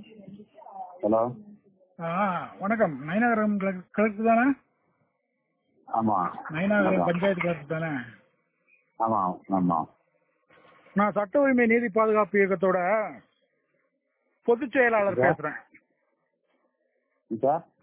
Hello ஆ வணக்கம் நயனாகரம் clerk clerk தானே ஆமா நயனாகரம் பஞ்சாயத்து கிளர்க்கு தானே ஆமா ஆமா நான் சட்ட உரிமை நீதி பாதுகாப்பு இயக்கத்தோட பொதுச் செயலாளர் சார். பேசுறேன் சார்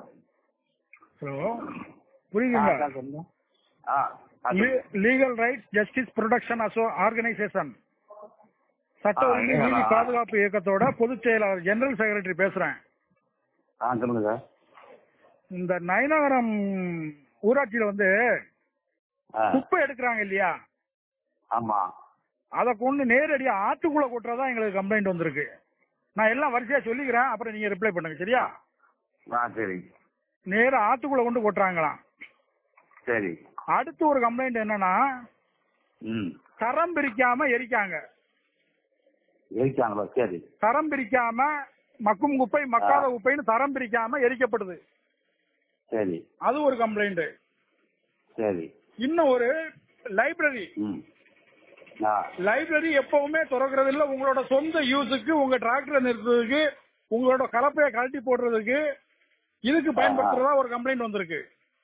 ஹலோ ஆ, புரியுதுங்களா சார் சொல்லுங்க ஆ ஆ, சொல்லுங்க. லீகல் ரைட்ஸ் ஜஸ்டிஸ் ப்ரொடக்ஷன் அசோ ஆர்கனைசேஷன் சட்ட ஆ, உரிமை ஏங்க, நீதி நான்- பாதுகாப்பு இயக்கத்தோட பொதுச் செயலாளர் ஜெனரல் செக்ரட்டரி பேசுறேன் ஆ சொல்லுங்க சார் இந்த நயனாகரம் ஊராட்சியில வந்து ஆ குப்பை எடுக்கிறாங்க இல்லையா ஆமா அதை கொண்டு நேரடியா ஆத்துக்குள்ள கொட்டுறதா எங்களுக்கு கம்ப்ளைண்ட் வந்திருக்கு நான் எல்லாம் வரிசையா சொல்லிக்கிறேன் அப்புறம் நீங்க ரிப்ளை பண்ணுங்க சரியா ஆ சரி நேரா ஆத்துக்குள்ள கொண்டு கொட்டுறாங்களாம் சரி அடுத்து ஒரு கம்ப்ளைண்ட் என்னன்னா ம் தரம் பிரிக்காம எரிக்காங்க இருக்காங்களா சரி தரம் பிரிக்காம மக்கும் குப்பை மக்காத குப்பைன்னு தரம் பிரிக்காம எரிக்கப்படுது சரி அது ஒரு கம்ப்ளைண்ட் சரி இன்னும் ஒரு லைப்ரரி ம் ஆ லைப்ரரி எப்பவுமே திறக்கிறது இல்ல உங்களோட சொந்த யூஸுக்கு உங்க டிராக்டரை நிறுத்துறதுக்கு உங்களோட கலப்பையை கழட்டி போடுறதுக்கு இதுக்கு பயன்படுத்துறதா ஒரு கம்ப்ளைண்ட் வந்திருக்கு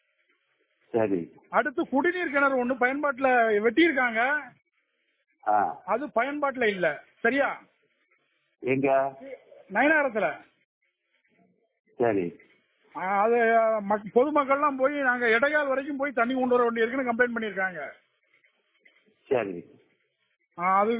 சரி அடுத்து குடிநீர் கிணறு ஒண்ணு பயன்பாட்டுல வெட்டியிருக்காங்க ஆ அது பயன்பாட்டுல இல்ல சரியா எங்க நயனாரத்துல சரி ஆஹ் அது மக்- பொதுமக்கள்லாம் போய் நாங்க இடைக்கால் வரைக்கும் போய் தண்ணி கொண்டு வர வேண்டியிருக்குன்னு கம்ப்ளைண்ட் பண்ணியிருக்காங்க சரி ஆஹ் அது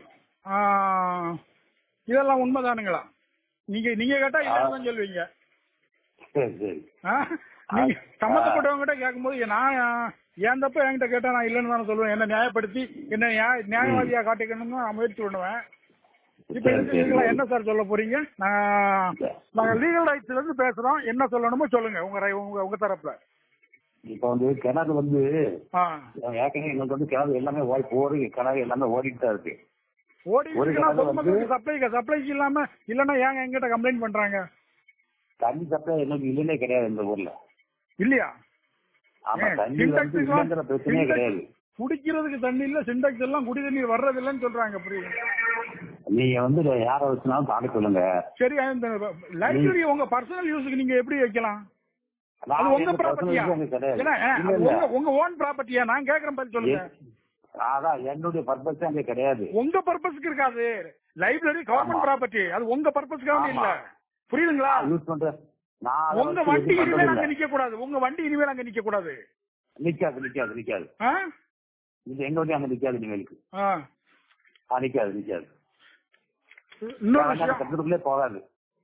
ஆஹ் இதெல்லாம் உண்மைதானுங்களா நீங்க நீங்க கேட்டா இல்லைன்னு தான் சொல்லுவீங்க சரி சரி ஆஹ் நீங்க சம்மந்தப்பட்டவங்க கிட்ட கேட்கும்போது நான் என் தப்ப என்கிட்ட கேட்டா நான் இல்லைன்னு தானே சொல்லுவேன் என்ன நியாயப்படுத்தி என்ன நியாய நியாயவாதியா காட்டிக்கணும்னு நான் முயற்சி பண்ணுவேன் இப்ப சரி, இதுக்கு சரி. நீங்களா என்ன சார் சொல்ல போறீங்க நான் நாங்க லீகல் ரைட்ஸ்ல இருந்து பேசுறோம் என்ன சொல்லணுமோ சொல்லுங்க உங்க ரை- உங்க உங்க தரப்புல இப்ப வந்து கிணறு வந்து ஆ ஏற்கனவே எங்களுக்கு வந்து கிணறு எல்லாமே ஓடி போரு கிணறு எல்லாமே ஓடிட்டு தான் இருக்கு ஓடி ஒரு இருக்குன்னா கிணறு பொதுமக்களுக்கு வந்து- சப்ளை சப்ளைக்கு இல்லாம இல்லன்னா ஏங்க எங்கிட்ட கம்ப்ளைண்ட் பண்றாங்க தண்ணி சப்ளை எங்களுக்கு இல்லைன்னே கிடையாது இந்த ஊர்ல இல்லையா ஆமா ஏன், தண்ணி syntax வந்து எல்லாம் இல்லைங்கிற பிரச்சனையே syntax கிடையாது குடிக்கிறதுக்கு தண்ணி இல்ல சிண்டெக்ஸ் எல்லாம் குடி தண்ணீர் வர்றது இல்லைன்னு சொல்றாங்க புரியுது நீங்க வந்து யார வச்சுனாலும் தாண்டி சொல்லுங்க சரி இந்த லைப்ரரி உங்க பர்சனல் யூஸுக்கு நீங்க எப்படி வைக்கலாம் அது நான் உங்க எங்க ப்ராப்பர்ட்டியா personal use எனக்கு கிடையாது. இல்ல இல்ல, அது இல்ல. உங்க உங்க ஓன் ப்ராப்பர்ட்டியா நான் கேக்குறேன் பதில் சொல்லுங்க எ- அதான் என்னுடைய பர்பஸ் அங்க கிடையாது உங்க பர்பஸ்க்கு இருக்காது லைப்ரரி கவர்மெண்ட் ஆமா. ப்ராப்பர்ட்டி அது உங்க பர்பஸ்க்காக இல்ல ஆமா. புரியுதுங்களா நான் யூஸ் பண்றேன் நான் அதை உங்க வச்சு வண்டி எதுவும் இனிமேல் பண்றது அங்க இல்ல. நிக்க கூடாது உங்க வண்டி இனிமேல் அங்க நிக்க கூடாது நிக்காது நிக்காது நிக்காது ஆ? இது எங்க வண்டி அங்க நிக்காது நீங்களுக்கு ஆ. ஆ, நிக்காது நிக்காது இன்னொரு அந்த விஷயம் கட்டத்துக்குள்ளே போகாது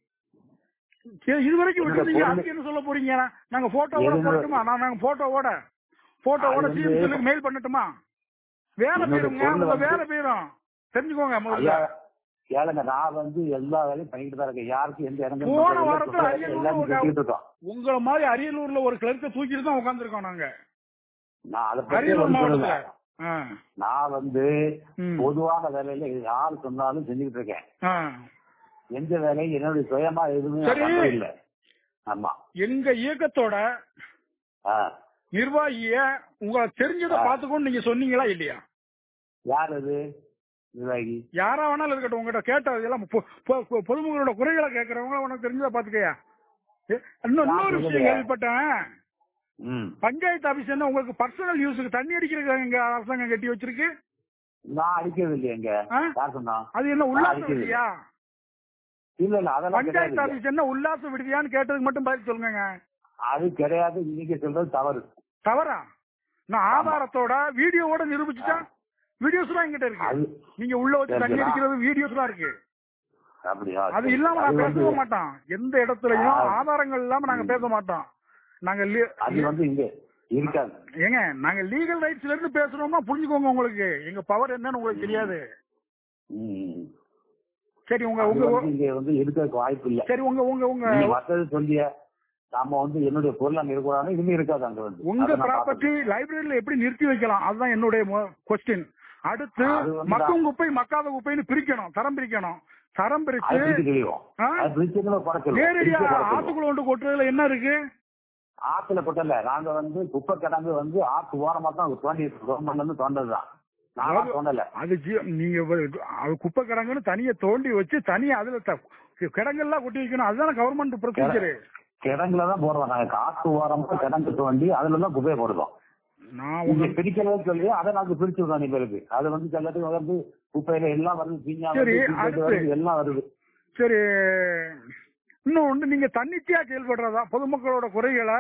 சரி, இது வரைக்கும் என்னோட விட்டுருந்தீங்க பொருள் அதுக்கு என்ன சொல்ல போறீங்க நாங்க போட்டோவோட என்னோட- போடட்டுமா நான் நாங்க போட்டோவோட போட்டோவோட அது வந்து- சிஎம்சிலுக்கு மெயில் பண்ணட்டுமா வேலை என்னோட போயிருங்க பொருள் உங்க வந்து- வேலை போயிரும் தெரிஞ்சுக்கோங்க முதல்ல ஐயா கேளுங்க நான் வந்து எல்லா வேலையும் பண்ணிட்டு தான் இருக்கேன் யாருக்கும் எந்த இடங்களும் போன பண்றது இல்ல, வாரத்துல சொல்றது அரியலூர்ல எல்லாமே ஒரு செஞ்சுட்டு இருக்கோம் உங்கள மாதிரி அரியலூர்ல ஒரு கிளர்க்க தூக்கிட்டு தான் உட்காந்துருக்கோம் நாங்க நான் அதை பத்தி அரியலூர் வந்து மாவட்டத்துல சொல்லல. ஆ. நான் வந்து ம். பொதுவான வேலையில யாரு சொன்னாலும் செஞ்சுக்கிட்டு இருக்கேன் ஆ. எந்த வேலையும் என்னுடைய சுயமா எதுவுமே நான் சரி. பண்றது இல்ல ஆமா எங்க இயக்கத்தோட ஆ. நிர்வாகிய உங்களை தெரிஞ்சதை ஆ. பாத்துக்கோன்னு நீங்க சொன்னீங்களா இல்லையா யார் அது நிர்வாகி யாரா வேணாலும் இருக்கட்டும் உங்ககிட்ட கேட்டது எல்லாம் பொ- பொ- பொ- பொதுமக்களோட குறைகளை கேட்கறவங்க உனக்கு தெரிஞ்சதை பாத்துக்கயா ஏ, இன்னும் நான் இன்னொரு விஷயம் சொல்லலையே. கேள்விப்பட்டேன் ம் பஞ்சாயத்து ஆபீஸ் என்ன உங்களுக்கு பர்சனல் யூஸுக்கு தண்ணி அடிக்கிறதுக்கு எங்க அரசாங்கம் கட்டி வச்சிருக்கு நான் அடிக்கிறது இல்லையா எங்க ஆ? யார் சொன்னா அது என்ன நான் உல்லாச அடிக்கிறது விடுதியா இல்ல இல்ல அதெல்லாம் பஞ்சாயத்து கிடையாது ஆபீஸ் என்ன உல்லாச விடுதியான்னு கேட்டதுக்கு மட்டும் பதில் சொல்லுங்க அது கிடையாது நீங்க சொல்றது தவறு தவறா நான் ஆதாரத்தோட வீடியோவோட நிரூபிச்சுட்டா வீடியோஸ் எல்லாம் என்கிட்ட இருக்கு அது நீங்க உள்ள வச்சு சரி, தண்ணி சரி. அடிக்கிறது வீடியோஸ் எல்லாம் இருக்கு அப்படியா அது சரி. இல்லாம நான் அது வந்து- பேசவே மாட்டோம் எந்த இடத்துலயும் ஆ. ஆதாரங்கள் இல்லாம நாங்க பேச மாட்டோம் நாங்க லீ- அது வந்து இங்க இருக்காது ஏங்க நாங்க லீகல் ரைட்ஸ்ல இருந்து பேசுறோம்னா புரிஞ்சுக்கோங்க உங்களுக்கு எங்க பவர் என்னன்னு உங்களுக்கு தெரியாது ம். சரி உங்க அது உங்க வந்து இங்க வந்து இருக்கிறதுக்கு வாய்ப்பு இல்ல சரி உங்க உங்க உங்க நீங்க மத்தது சொல்லிய நாம வந்து என்னுடைய பொருள் அங்க இருக்கக்கூடாது இனிமே இருக்காது அங்க வந்து உங்க அதை நான் ப்ராப்பர்ட்டி லைப்ரரியில எப்படி நிறுத்தி வைக்கலாம் அதுதான் என்னுடைய கொஸ்டின் அடுத்து அது வந்து மக்கும் குப்பை மக்காத குப்பைன்னு பிரிக்கணும் தரம் பிரிக்கணும் தரம் பார்த்தேன். அது பிரிச்சு பிரிச்சு தெரியும் ஆ? அது பிரிச்சுங்களா குறைச்சல் நேரடியா ஆத்துக்குள்ள கொண்டு கொட்டுறதுல என்ன இருக்கு ஆத்துல கொட்டல நாங்க வந்து குப்பை கிடங்கு வந்து ஆத்து ஓரமா தான் தோண்டி கவர்மெண்ட்ல இருந்து தோண்டதுதான் நான் தோண்டல அது ஜி- நீங்க வ- அது குப்பை கிடங்குன்னு தனியா தோண்டி வச்சு தனியா அதுல த- கிடங்கெல்லாம் கொட்டி வைக்கணும் அதுதானே கவர்மெண்ட் ப்ரொசீஜர் கிடங்குல தான் போடுறோம் நாங்க காசு ஓரமா கிடங்கு தோண்டி அதுல தான் குப்பையை போடுறோம் நான் இங்க உங்க பிரிக்கிறதுன்னு சொல்லி அதை நாங்க பிரிச்சு விடுறோம் பேருக்கு அது வந்து எல்லாத்துக்கும் வந்து குப்பையில எல்லாம் வருது பீஞ்சா சரி, வருது தீப்பெட்டி அடுத்து. வருது எல்லாம் வருது சரி இன்னும் ஒன்று நீங்க தன்னிச்சையா செயல்படுறதா பொதுமக்களோட குறைகளை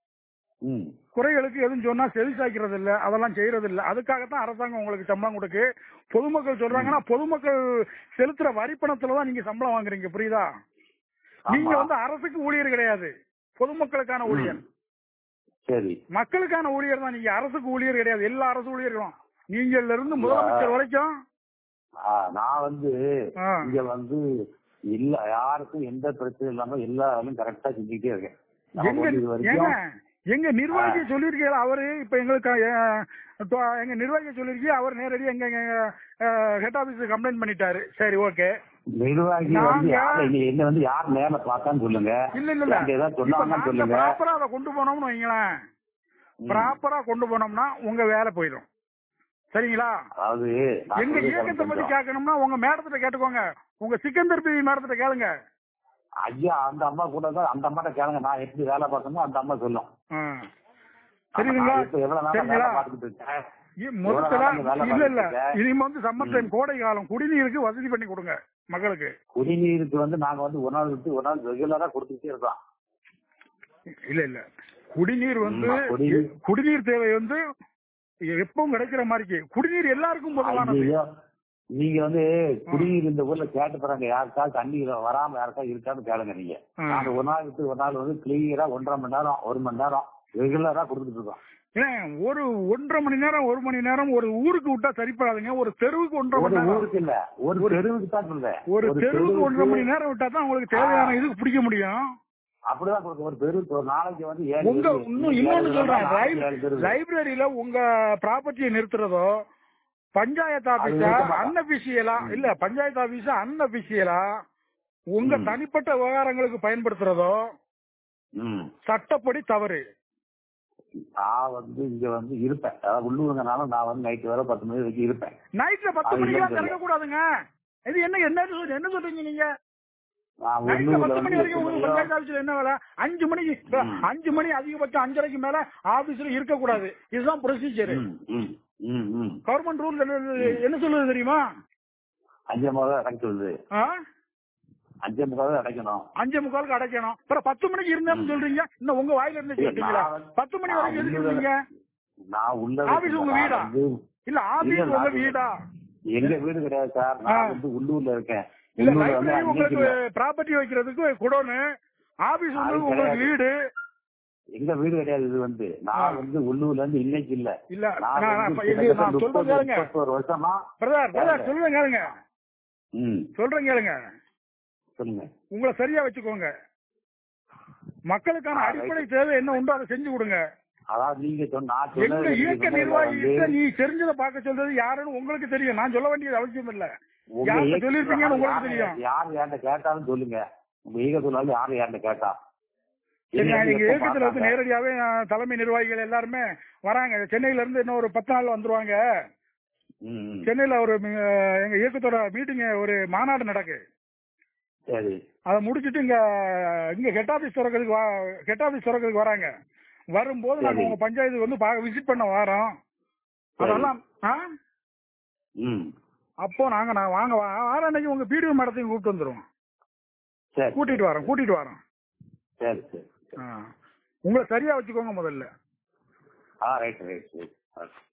ம் குறைகளுக்கு எதுவும் சொன்னா செவி சாய்க்கிறது இல்ல அதெல்லாம் செய்யறது இல்ல அதுக்காகத்தான் அரசாங்கம் உங்களுக்கு சம்பளம் கொடுக்கு பொதுமக்கள் சொல்றாங்கன்னா பொதுமக்கள் செலுத்துற வரி பணத்துல தான் நீங்க சம்பளம் வாங்குறீங்க புரியுதா நீங்க ஆமா. வந்து அரசுக்கு ஊழியர் கிடையாது பொதுமக்களுக்கான ஊழியர் ம். சரி மக்களுக்கான ஊழியர் தான் நீங்க அரசுக்கு ஊழியர் கிடையாது எல்லா அரசு ஊழியர்களும் நீங்கள்ல இருந்து முதலமைச்சர் வரைக்கும் ஆ, நான் வந்து ஆ. இங்க வந்து இல்ல யாருக்கும் எந்த பிரச்சனையும் இல்லாம எல்லா வேலையும் கரெக்டா செஞ்சுக்கிட்டே இருக்கேன் நமக்கு எங்க வந்து இது ஏங்க வரைக்கும் எங்க நிர்வாகி சொல்லியிருக்கீங்க அவரு இப்ப எங்களுக்கு அஹ், தொ- எங்க நிர்வாகி சொல்லியிருக்கீங்க அவர் நேரடி எங்க ஹெட் ஆபீஸ் கம்ப்ளைண்ட் பண்ணிட்டாரு சரி ஓகே நிர்வாகி வந்து நாங்க- யார் நீ என்ன வந்து யார் நேர்ல பார்த்தான்னு சொல்லுங்க இல்ல இல்ல இல்ல அங்க ஏதாவது இப்ப சொன்னாங்கன்னு நாங்க சொல்லுங்க ப்ராப்பரா அதை கொண்டு போனோம்னு வைங்களேன் ம். ப்ராப்பரா கொண்டு போனோம்னா உங்க வேலை போயிடும் சரிங்களா அதாவது நான் எங்க சொல்றது இயக்கத்தை பத்தி கொஞ்சம். கேட்கணும்னா உங்க மேடத்திட்ட கேட்டுக்கோங்க உங்க சிக்கந்தர் பிவி மேடத்திட்ட கேளுங்க ஐயா அந்த அம்மா கூட தான் அந்த அம்மாட்ட கேளுங்க நான் எப்படி வேலை பார்க்கணும் அந்த அம்மா சொல்லும் ஆ. சரிங்களா நான் இப்ப எவ்வளவு நாளா சரிங்களா வேலை பார்த்துட்டு இருக்கேன் இ- முதல்ல எவ்வளவு நாள் வேலை இல்ல இல்ல பார்த்துட்டு இனிமே வந்து சம்மர் டைம் கோடை காலம் குடிநீருக்கு வசதி பண்ணி கொடுங்க மக்களுக்கு குடிநீருக்கு வந்து நாங்க வந்து ஒரு நாள் விட்டு ஒரு நாள் ரெகுலரா கொடுத்துட்டே இருக்கோம் இல்ல இல்ல குடிநீர் வந்து ம், குடிநீர். குடிநீர் தேவை வந்து எப்பவும் கிடைக்கிற மாதிரி குடிநீர் எல்லாருக்கும் பொதுவானது ஐயோ நீங்க வந்து குடிநீர் இந்த ஊர்ல கேட்டு போறாங்க யாருக்காவது தண்ணி வராம யாருக்காவது இருக்கான்னு கேளுங்க நீங்க ஆ. நாங்க ஒரு நாள் விட்டு ஒரு நாள் வந்து கிளியரா ஒன்றரை மணி நேரம் ஒரு மணி நேரம் ரெகுலரா கொடுத்துட்டு இருக்கோம் ஏன் ஒரு ஒன்றரை மணி நேரம் ஒரு மணி நேரம் ஒரு ஊருக்கு விட்டா சரிப்படாதுங்க ஒரு தெருவுக்கு ஒன்றரை ஒரு மணி நேரம் ஊருக்கு இல்ல ஒரு தெருவுக்கு தான் சொல்றேன் ஒரு தெருவுக்கு ஒன்றரை மணி நேரம் விட்டா தான் உங்களுக்கு தேவையான இதுக்கு பிடிக்க முடியும் அப்படிதான் கொடுக்க ஒரு தெருவுக்கு ஒரு நாளைக்கு வந்து ஏழு உங்க தெரு, இன்னும் ஏழு இன்னொன்னு தெரு, சொல்றேன் நாளைக்கு ஏழு தெரு. லைப்ரரியில உங்க ப்ராப்பர்ட்டியை நிறுத்துறதோ பஞ்சாயத்து ஆபீஸா நிறுத்த மாட்டோம். அன்அபிஷியலா இல்ல பஞ்சாயத்து ஆபீஸா அன்அபிஷியலா உங்க ம். தனிப்பட்ட விவகாரங்களுக்கு பயன்படுத்துறதோ ம். சட்டப்படி தவறு நான் வந்து இங்க வந்து இருப்பேன் அதாவது உள்ளூருங்கனால நான் வந்து நைட்டு வரை பத்து மணி வரைக்கும் இருப்பேன் நைட்ல பத்து அது மணிக்கெல்லாம் இல்லைன்னு திறக்க கூடாதுங்க இது என்ன என்ன சொல்ற- என்ன சொல்றீங்க நீங்க நான் நைட்ல உள்ளூர்ல பத்து மணி வந்து வரைக்கும் உங்களுக்கு எட்டு பஞ்சாயத்து ஆபீஸ்ல என்ன வேலை அஞ்சு மணிக்கு இப்ப ம். அஞ்சு மணி அதிகபட்சம் அஞ்சரைக்கு மேல ஆபீஸ்ல இருக்க கூடாது இதுதான் ப்ரொசீஜர் ம், ம், ம், ம். கவர்மெண்ட் ரூல் என்ன சொல்லுது தெரியுமா அஞ்சே முகால் அடைக்க சொல்லுது ஆ? அஞ்சே முகால் அடைக்கணும் அஞ்சே முக்காலுக்கு அடைக்கணும் அப்புறம் பத்து மணிக்கு இருந்தேன்னு சொல்றீங்க இன்னும் உங்க வாயில இருந்து இல்ல, கேட்டீங்களா நான் வந்து- பத்து மணி வரைக்கும் எதுக்கு நான் இருந்தீங்க நான் உள்ள ஆபீஸ் உங்க நான் வீடா? வந்து இல்ல ஆபீஸ் இல்ல, உங்க நான் வீடா எங்க வீடு கிடையாது சார் ஆ. நான் வந்து உள்ளூர்ல இருக்கேன் இல்ல உள்ளூர்ல வந்து லைப்ரரி அன்னைக்கு உங்களுக்கு இல்ல. ப்ராப்பர்ட்டி வைக்கிறதுக்கு குடோனு ஆபீஸ் வந்து அது உங்களுக்கு கிடையாது. வீடு எங்க வீடு கிடையாது இது வந்து ஆ. நான் வந்து உள்ளூர்ல இருந்து இன்னைக்கு இல்ல இல்ல நான் நான் வந்து நான் இது கிட்டத்தட்ட நான் சொல்றேன் முப்பது- கேளுங்க முப்பத்தோரு வருஷமா பிரதர் பிரதர் கேளுங்க. சொல்லுங்க கேளுங்க ம் சொல்றேன் கேளுங்க சொல்லுங்க உங்களை சரியா வச்சுக்கோங்க மக்களுக்கான ஆ, அடிப்படை தேவை என்ன உண்டோ அதை செஞ்சு கொடுங்க அதாவது நீங்க சொன்ன நான் எங்க சொன்னது இயக்க வந்து நிர்வாகிகிட்ட நீ தெரிஞ்சதை பார்க்க சொல்றது யாருன்னு உங்களுக்கு தெரியும் நான் சொல்ல வேண்டியது அவசியம் இல்ல உங்க யார்கிட்ட இயக்க- சொல்லிருப்பீங்கன்னு உங்களுக்கு யாரு- தெரியும் யாரு என்கிட்ட கேட்டாலும் சொல்லுங்க உங்க இயக்கத்துல யாரு என்கிட்ட கேட்டா சரி நான் இன்னைக்கு எப்ப இயக்கத்துல வந்து பார்த்தாங்க? நேரடியாவே அஹ், தலைமை நிர்வாகிகள் எல்லாருமே வராங்க சென்னையில இருந்து இன்னும் ஒரு பத்து நாள் வந்துருவாங்க ம், ம். சென்னையில ஒரு அஹ், எங்க இயக்கத்தோட மீட்டிங் ஒரு மாநாடு நடக்கு சரி அதை முடிச்சிட்டு இங்க இங்க ஹெட் ஆபீஸ் திறக்கிறதுக்கு வா- ஹெட் ஆபீஸ் திறக்கிறதுக்கு வராங்க வரும்போது நாங்க சரி. உங்க பஞ்சாயத்துக்கு வந்து பார்க்க விசிட் பண்ண வரோம் சரி. அதெல்லாம் ஆ? ம் அப்போ நாங்க நான் வாங்க வா- வார அன்னைக்கு உங்க பிடிஓ மேடத்தையும் கூப்பிட்டு வந்துருவோம் சரி கூட்டிட்டு வரோம் கூட்டிட்டு வரோம் சரி சரி ஆ. உங்களை சரியா வச்சுக்கோங்க முதல்ல ஆ ரைட் ரைட் ரைட்